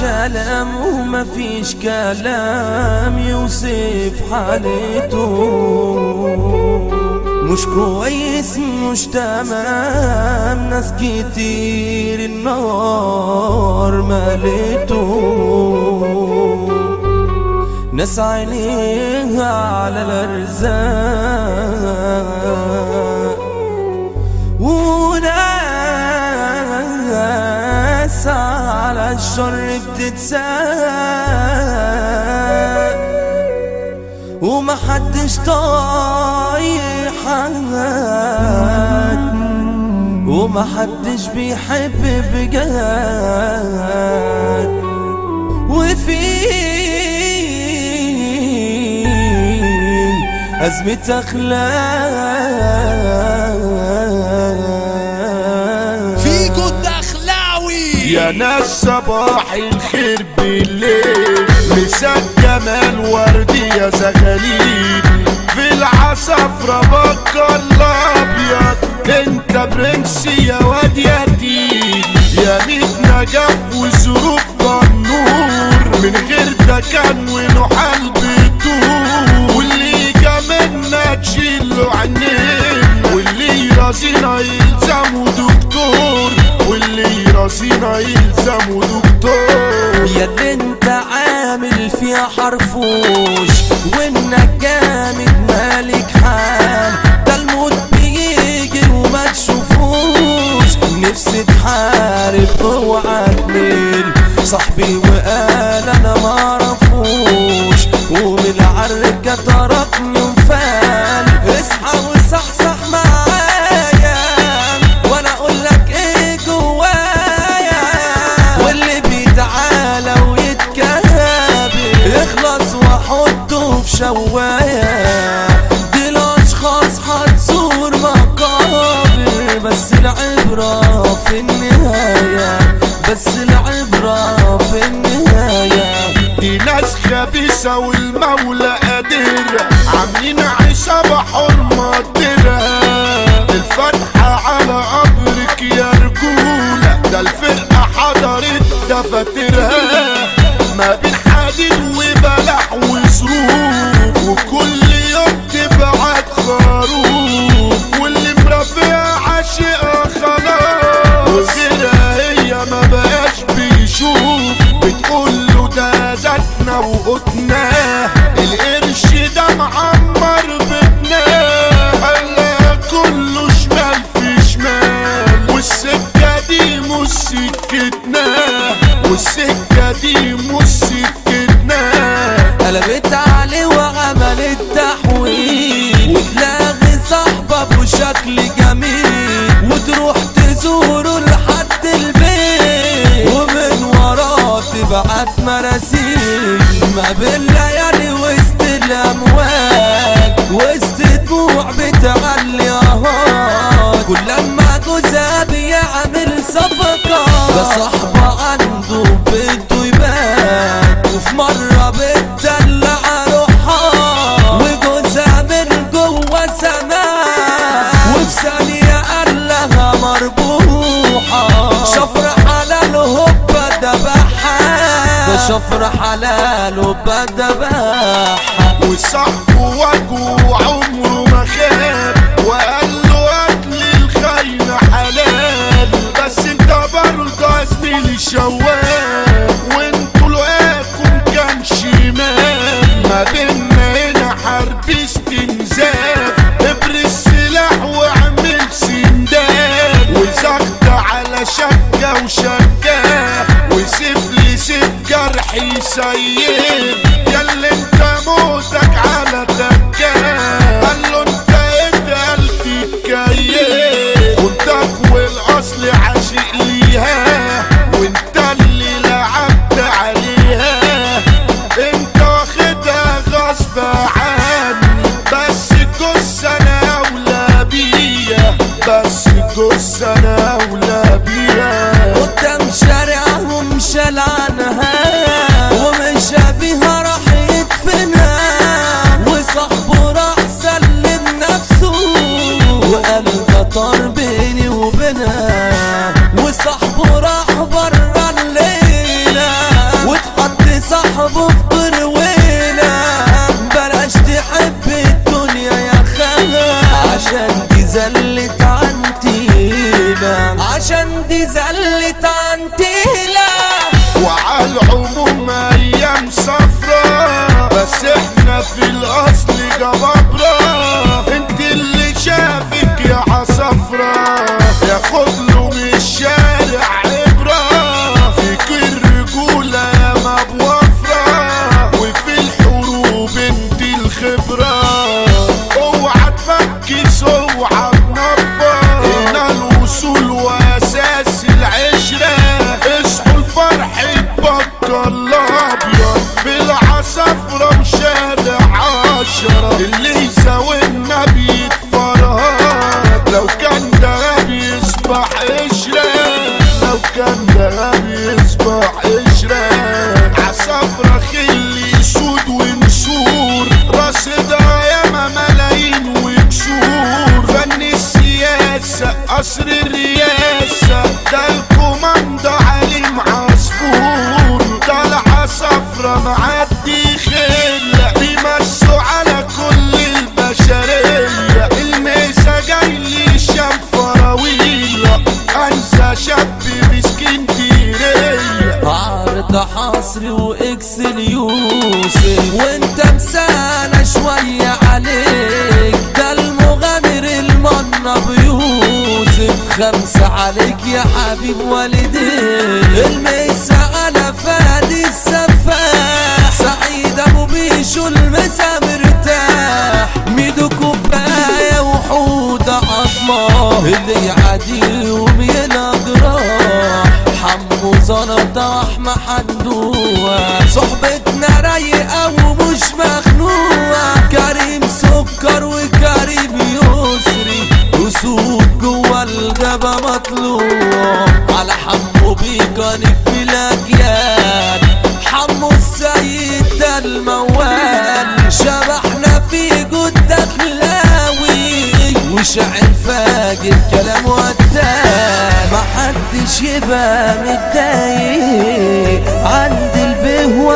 شلام ومفيش كلام يوصف حالته مش كويس مش تمام ناس كتير النار مالته ناس عينيها على الارزاق وناس على الشر بتتساق ومحدش طايق حد ومحدش بيحب بجد وفي أزمة أخلاق فيكو الدخلاوي يا ناس صباح الخير بالليل مساء جمال وردي يا زغاليل في العصفرة بكر الابيض انت برنس يا واد يا دين يا ميت نجف وظروف النور من غير ده كان ونحال بتدور واللي جا منا تشيله عنين واللي يرازينا يلزمه دكتور واللي يرازينا يلزمه دكتور يا اللي انت عامل فيها حرفوش وانك جامد مالك حال ده الموت بيجي وما تشوفوش نفسي تحارب اوعى تميل صاحبي وقال انا ما اعرفوش ومن العركة تركني وفال اصحى وصحصح معايا وانا اقول لك ايه جوايا واللي بيتعالى ويتكابر يخلص واحطه في شوايه دي الاشخاص هتزور مقابر بس العبرة في النهاية بس العبرة في النهاية دي ناس خبيثة والمولى قادر عاملين عصابة حرمة قدرها الفتحة على قبرك يا رجولة ده الفرقة حضرت دفاترها ما بين حديد وبلح وصروف وكل يوم تبعت خروف واللي مرافقها عاشقها خلاص وغيرها هي ما بقاش بيشوف بتقول له ده ذاتنا وقوتنا القرش ده معمر بيتنا هلا كله شمال في شمال والسكة دي مش سكتنا والسكة دي مش سكتنا قلبت عليه وعملت تحويل وتلاغي صاحبك بشكل جميل وتروح تزوره لحد البيت ومن وراه تبعت مراسيل ما بالليالي وسط الاموال وسط دموع بتعلي اهات كل لما جوزها بيعمل صفقة ده صاحبه عنده بده يبات وفي مرة بتدلع روحها وجوزها من جوه سماء وفي ثانية قال لها مربوحة شفر حلال هوبا دبحها ده شفر حلال هوبا دبحها وصاحبه وجهه عمره ما خاب وقال له اكل الخاين حلال بس انت برضه يا زميلي شواف وانتوا لقاكم كان شمال ما بينا هنا حرب استنزاف ابر السلاح واعمل سندان وزغت على شكة وشكاه وسيف لي سيف جرحي سيد ياللي انت موتك على دكاه قال له انت اتقل تتكيف خدك والاصل عاشق ليها وانت اللي لعبت عليها انت واخدها غصب عني بس الجثة انا اولى بيها بس الجثة انا اولى بيها قدام شارعهم شال عنها ومشى بيها صاحبه في قروينا بلاش تحب الدنيا يا خلا عشان دي زلت عنتينا عشان دي زلت عنتينا وعلى العموم ايام صفرا بس احنا في الاصل جبابرة انت اللي شافك يا عصفرة ياخد له من الشارع عبرة فيك الرجولة يا ما بوفرة وفي الحروب انت الخبرة اوعى تفكس اوعى تنفر هنا الوصول واساس العشرة اصحوا الفرح يتبقى الابيض بالعصفرة وشارع عشرة اللي يساوينا بيتفرهد لو كان ده غبي يصبح قشرة لو كان ده غبي يصبح قشرة عصفرة خلي يسود ونسور راس ده ياما ملايين وكسور فن السياسة قصر الرياسة ده الكوماندا علي عصفور طالعة صفرة معدي خلة بيمسوا على كل البشرية الميسا جاي لي شام فراويلة انسى شاب باسكندرية عرض حصري واكس اليوسف وانت مسانة شوية عليك ده المغامر المنة بيوسف خمسة عليك يا حبيب والديك الميسة على فادي السفاح سعيد ابو بيشو المسا مرتاح ميدو كوباية وحودة عظمة اللي يعديهم ينقراح حمو زلطة احمى حدوة صحبتنا رايقة ومش مخنوقة كريم سكر وكريم يسري وسوق جوا الجبا مطلوع على حمو بيكانك في الاجيال حمو السيد ده الموال شبحنا في جدة خلاوي وشعر فاجر كلام ودان محدش يبقى متضايق عند البه